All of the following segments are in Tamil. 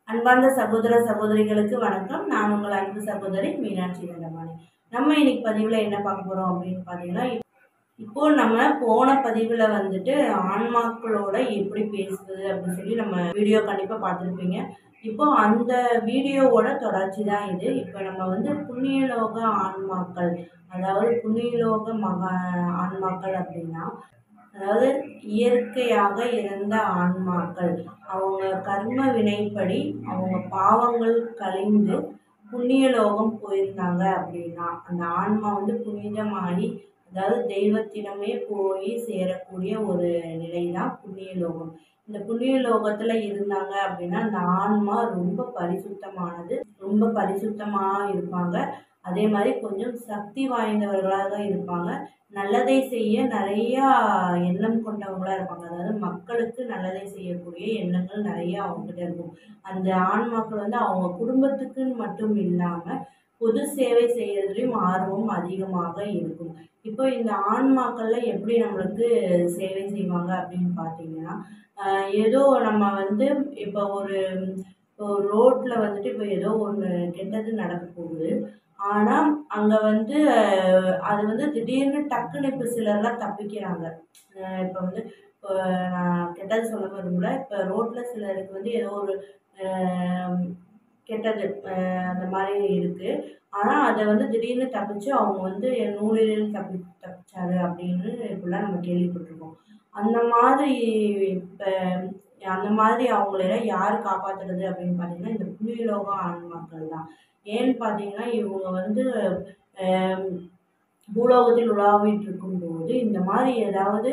அன்பார்ந்த சகோதர சகோதரிகளுக்கு வணக்கம் நான் உங்கள் அன்பு சகோதரி மீனாட்சி தண்டமானி நம்ம இன்னைக்கு பதிவில் என்ன பார்க்க போகிறோம் அப்படின்னு பார்த்தீங்கன்னா இப்போ நம்ம போன பதிவில் வந்துட்டு ஆன்மாக்களோட எப்படி பேசுவது அப்படின்னு சொல்லி நம்ம வீடியோ கண்டிப்பாக பார்த்துருப்பீங்க இப்போ அந்த வீடியோவோட தொடர்ச்சி தான் இது இப்போ நம்ம வந்து புண்ணியலோக ஆன்மாக்கள் அதாவது புண்ணியலோக மகா ஆன்மாக்கள் அப்படின்னா அதாவது இயற்கையாக இறந்த ஆன்மாக்கள் அவங்க கர்ம வினைப்படி அவங்க பாவங்கள் கழிந்து புண்ணியலோகம் போயிருந்தாங்க அப்படின்னா அந்த ஆன்மா வந்து புனிதமாகி அதாவது தெய்வத்திடமே போய் சேரக்கூடிய ஒரு நிலை தான் புண்ணியலோகம் இந்த புண்ணியலோகத்தில் இருந்தாங்க அப்படின்னா அந்த ஆன்மா ரொம்ப பரிசுத்தமானது ரொம்ப பரிசுத்தமாக இருப்பாங்க அதே மாதிரி கொஞ்சம் சக்தி வாய்ந்தவர்களாக இருப்பாங்க நல்லதை செய்ய நிறையா எண்ணம் கொண்டவங்களாக இருப்பாங்க அதாவது மக்களுக்கு நல்லதை செய்யக்கூடிய எண்ணங்கள் நிறைய அவங்ககிட்ட இருக்கும் அந்த ஆன்மாக்கள் வந்து அவங்க குடும்பத்துக்குன்னு மட்டும் இல்லாமல் பொது சேவை செய்கிறதுலையும் ஆர்வம் அதிகமாக இருக்கும் இப்போ இந்த ஆன்மாக்களில் எப்படி நம்மளுக்கு சேவை செய்வாங்க அப்படின்னு பார்த்தீங்கன்னா ஆஹ் ஏதோ நம்ம வந்து இப்போ ஒரு இப்போ ரோட்டில் வந்துட்டு இப்போ ஏதோ ஒன்று கெட்டது நடக்க போகுது ஆனால் அங்கே வந்து அஹ், அது வந்து திடீர்னு டக்குன்னு இப்போ சிலர்லாம் தப்பிக்கிறாங்க அஹ் இப்போ வந்து இப்போ நான் கெட்டது சொல்ல விரும்பல இப்போ ரோட்டில் சிலருக்கு வந்து ஏதோ ஒரு அஹ், கெட்டது அஹ், அந்த மாதிரி இருக்குது ஆனால் அதை வந்து திடீர்னு தப்பிச்சு அவங்க வந்து நூலில் தப்பி தப்பிச்சாரு அப்படின்னு இப்படிலாம் நம்ம கேள்விப்பட்டிருக்கோம் அந்த மாதிரி இப்போ அந்த மாதிரி அவங்களெல்லாம் யார் காப்பாற்றுறது அப்படின்னு பார்த்தீங்கன்னா இந்த புண்ணியலோக ஆன்மாக்கள் தான் ஏன்னு பார்த்தீங்கன்னா இவங்க வந்து ஆம், பூலோகத்தில் உலாவிட்டு இருக்கும்போது இந்த மாதிரி ஏதாவது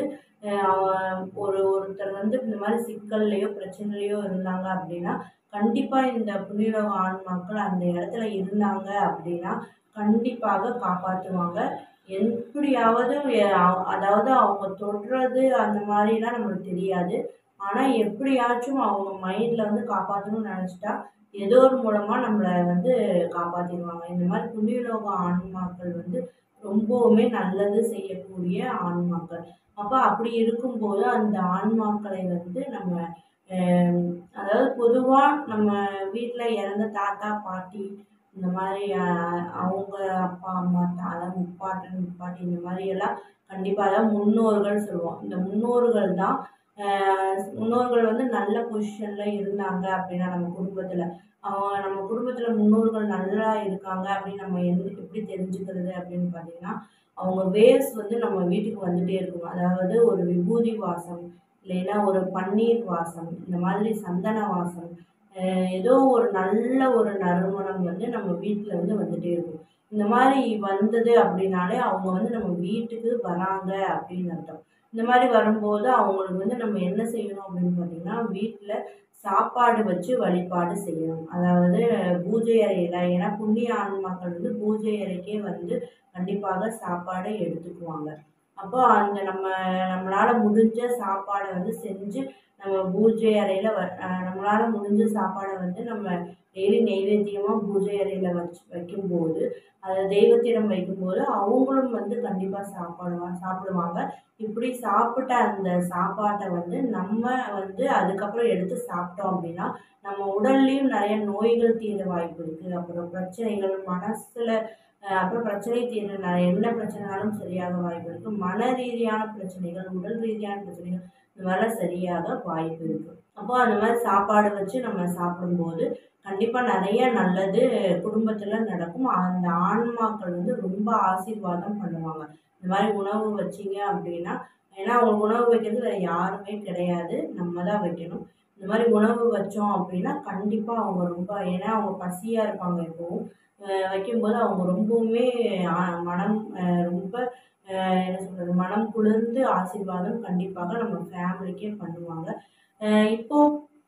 ஆஹ், ஒரு ஒருத்தர் வந்து இந்த மாதிரி சிக்கல்லையோ பிரச்சனைலையோ இருந்தாங்க அப்படின்னா கண்டிப்பாக இந்த புண்ணியலோக ஆன்மாக்கள் அந்த இடத்துல இருந்தாங்க அப்படின்னா கண்டிப்பாக காப்பாற்றுவாங்க எப்படியாவது எ- அ- அதாவது அவங்க தொடுறது அந்த மாதிரிலாம் நம்மளுக்கு தெரியாது ஆனால் எப்படியாச்சும் அவங்க மைண்டில் வந்து காப்பாற்றணும்னு நினச்சிட்டா ஏதோ ஒரு மூலமாக நம்மளை வந்து காப்பாற்றிடுவாங்க இந்த மாதிரி புண்ணியலோக ஆன்மாக்கள் வந்து ரொம்பவுமே நல்லது செய்யக்கூடிய ஆன்மாக்கள் அப்போ அப்படி இருக்கும்போது அந்த ஆன்மாக்களை வந்து நம்ம ஆம், அதாவது பொதுவாக நம்ம வீட்டில் இறந்த தாத்தா பாட்டி இந்த மாதிரி ஆஹ், அவங்க அப்பா அம்மா தா- அதாவது முப்பாட்டன் முப்பாட்டி இந்த மாதிரி எல்லாம் கண்டிப்பாக அதாவது முன்னோர்கள் சொல்லுவோம் இந்த முன்னோர்கள் தான் ஆஹ், முன்னோர்கள் வந்து நல்ல பொசிஷனில் இருந்தாங்க அப்படின்னா நம்ம குடும்பத்தில் அவங்க நம்ம குடும்பத்தில் முன்னோர்கள் நல்லா இருக்காங்க அப்படின்னு நம்ம எந்த எப்படி தெரிஞ்சுக்கிறது அப்படின்னு பார்த்தீங்கன்னா அவங்க வேர்ஸ் வந்து நம்ம வீட்டுக்கு வந்துட்டே இருக்கும் அதாவது ஒரு விபூதி வாசம் இல்லைன்னா ஒரு பன்னீர் வாசம் இந்த மாதிரி சந்தன வாசம் அஹ் ஏதோ ஒரு நல்ல ஒரு நறுமணம் வந்து நம்ம வீட்டில் வந்து வந்துட்டே இருக்கும் இந்த மாதிரி வந்தது அப்படின்னாலே அவங்க வந்து நம்ம வீட்டுக்கு வராங்க அப்படின்னு அர்த்தம் இந்த மாதிரி வரும்போது அவங்களுக்கு வந்து நம்ம என்ன செய்யணும் அப்படின்னு பார்த்தீங்கன்னா வீட்டில் சாப்பாடு வச்சு வழிபாடு செய்யணும் அதாவது பூஜை அறையில் ஏன்னா புண்ணிய ஆன்மாக்கள் வந்து பூஜை அறைக்கே வந்து கண்டிப்பாக சாப்பாடை எடுத்துக்குவாங்க அப்போ அந்த நம்ம நம்மளால் முடிஞ்ச சாப்பாடை வந்து செஞ்சு நம்ம பூஜை அறையில் வ அஹ் நம்மளால முடிஞ்ச சாப்பாடை வந்து நம்ம டெய்லி நெய்வேத்தியமாக பூஜை அறையில் வச்சு வைக்கும்போது அதை தெய்வத்திடம் வைக்கும்போது அவங்களும் வந்து கண்டிப்பாக சாப்பிடுவா சாப்பிடுவாங்க இப்படி சாப்பிட்ட அந்த சாப்பாட்டை வந்து நம்ம வந்து அதுக்கப்புறம் எடுத்து சாப்பிட்டோம் அப்படின்னா நம்ம உடல்லையும் நிறைய நோய்கள் தீர வாய்ப்பு இருக்குது அப்புறம் பிரச்சனைகள் மனசில் அப்புறம் பிரச்சனை தீர நிறைய என்ன பிரச்சனைனாலும் சரியாக வாய்ப்பு இருக்குது மன ரீதியான பிரச்சனைகள் உடல் ரீதியான பிரச்சனைகள் இந்த மாதிரிலாம் சரியாக வாய்ப்பு இருக்குது அப்போ அந்த மாதிரி சாப்பாடு வச்சு நம்ம சாப்பிடும்போது கண்டிப்பாக நிறைய நல்லது குடும்பத்தில் நடக்கும் அந்த ஆன்மாக்கள் வந்து ரொம்ப ஆசீர்வாதம் பண்ணுவாங்க இந்த மாதிரி உணவு வச்சிங்க அப்படின்னா ஏன்னா அவங்க உணவு வைக்கிறது வேறு யாருமே கிடையாது நம்ம தான் வைக்கணும் இந்த மாதிரி உணவு வச்சோம் அப்படின்னா கண்டிப்பாக அவங்க ரொம்ப ஏன்னா அவங்க பசியாக இருப்பாங்க எப்போவும் அஹ் வைக்கும்போது அவங்க ரொம்பவுமே ஆ- மனம் அஹ் ரொம்ப அஹ் என்ன சொல்கிறது மனம் குளிர்ந்து ஆசீர்வாதம் கண்டிப்பாக நம்ம ஃபேமிலிக்கே பண்ணுவாங்க அஹ் இப்போ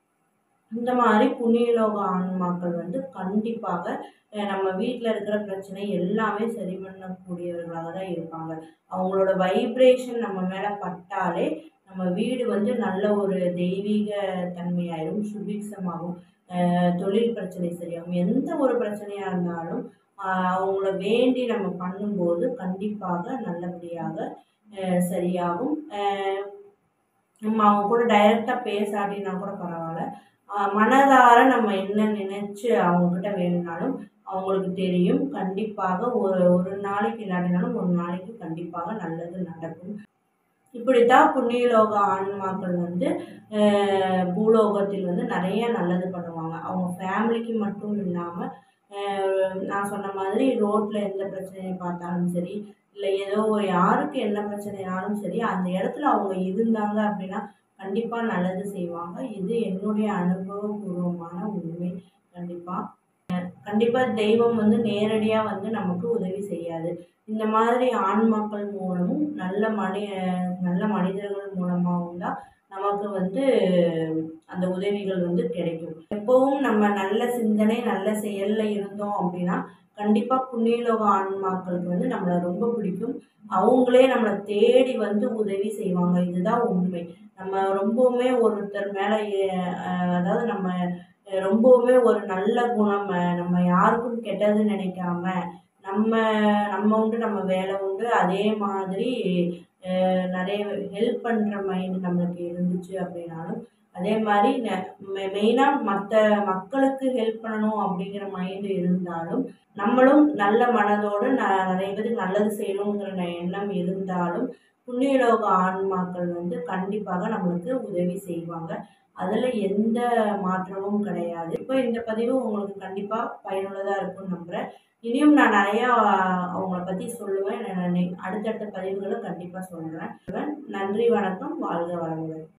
இந்த மாதிரி புண்ணியலோக ஆன்மாக்கள் வந்து கண்டிப்பாக அஹ் நம்ம வீட்டில் இருக்கிற பிரச்சனை எல்லாமே சரி பண்ணக்கூடியவர்களாக தான் இருப்பாங்க அவங்களோட வைப்ரேஷன் நம்ம மேலே பட்டாலே நம்ம வீடு வந்து நல்ல ஒரு தெய்வீக தன்மையாயிரும் சுபிக்ஷமாகும் அஹ் தொழில் பிரச்சனை சரியாகும் எந்த ஒரு பிரச்சனையாக இருந்தாலும் ஆஹ் அவங்கள வேண்டி நம்ம பண்ணும்போது கண்டிப்பாக நல்லபடியாக அஹ் சரியாகும் அஹ் நம்ம அவங்க கூட டைரெக்டாக பேசாட்டினா கூட பரவாயில்ல ஆஹ் மனதார நம்ம என்ன நினைச்சு அவங்கக்கிட்ட வேணும்னாலும் அவங்களுக்கு தெரியும் கண்டிப்பாக ஒரு ஒரு நாளைக்கு இல்லாட்டினாலும் ஒரு நாளைக்கு கண்டிப்பாக நல்லது நடக்கும் இப்படித்தான் புண்ணியலோக ஆன்மாக்கள் வந்து ஆஹ் பூலோகத்தில் வந்து நிறைய நல்லது பண்ணுவாங்க அவங்க ஃபேமிலிக்கு மட்டும் இல்லாமல் நான் சொன்ன மாதிரி ரோட்டில் எந்த பிரச்சனையை பார்த்தாலும் சரி இல்லை ஏதோ ஒரு யாருக்கு என்ன பிரச்சனைனாலும் சரி அந்த இடத்துல அவங்க இருந்தாங்க அப்படின்னா கண்டிப்பாக நல்லது செய்வாங்க இது என்னுடைய அனுபவபூர்வமான உண்மை கண்டிப்பாக கண்டிப்பாக தெய்வம் வந்து நேரடியாக வந்து நமக்கு உதவி செய்யாது இந்த மாதிரி ஆன்மாக்கள் மூலமும் நல்ல மனி நல்ல மனிதர்கள் மூலமாகவும் தான் நமக்கு வந்து அந்த உதவிகள் வந்து கிடைக்கும் எப்போவும் நம்ம நல்ல சிந்தனை நல்ல செயலில் இருந்தோம் அப்படின்னா கண்டிப்பாக புண்ணியலோக ஆன்மாக்களுக்கு வந்து நம்மளை ரொம்ப பிடிக்கும் அவங்களே நம்மளை தேடி வந்து உதவி செய்வாங்க இதுதான் உண்மை நம்ம ரொம்பவுமே ஒருத்தர் மேலே அதாவது நம்ம அஹ், ரொம்பவுமே ஒரு நல்ல குணம் அஹ், நம்ம யாருக்கும் கெட்டது நினைக்காம நம்ம நம்ம உண்டு நம்ம வேலை உண்டு அதே மாதிரி அஹ், நிறைய ஹெல்ப் பண்ணுற மைண்ட் நம்மளுக்கு இருந்துச்சு அப்படின்னாலும் அதே மாதிரி மெயினாக மற்ற மக்களுக்கு ஹெல்ப் பண்ணணும் அப்படிங்கிற மைண்டு இருந்தாலும் நம்மளும் நல்ல மனதோடு ந நிறைய பேருக்கு நல்லது செய்யணுங்கிற ந- எண்ணம் இருந்தாலும் புண்ணியலோக ஆன்மாக்கள் வந்து கண்டிப்பாக நம்மளுக்கு உதவி செய்வாங்க அதில் எந்த மாற்றமும் கிடையாது இப்போ இந்த பதிவு உங்களுக்கு கண்டிப்பாக பயனுள்ளதாக இருக்கும்னு நம்புகிறேன் இனியும் நான் நிறையா அவங்கள பற்றி சொல்லுவேன் நான் அடுத்தடுத்த பதிவுகளும் கண்டிப்பாக சொல்கிறேன் நன்றி வணக்கம் வாழ்க வளமுடன்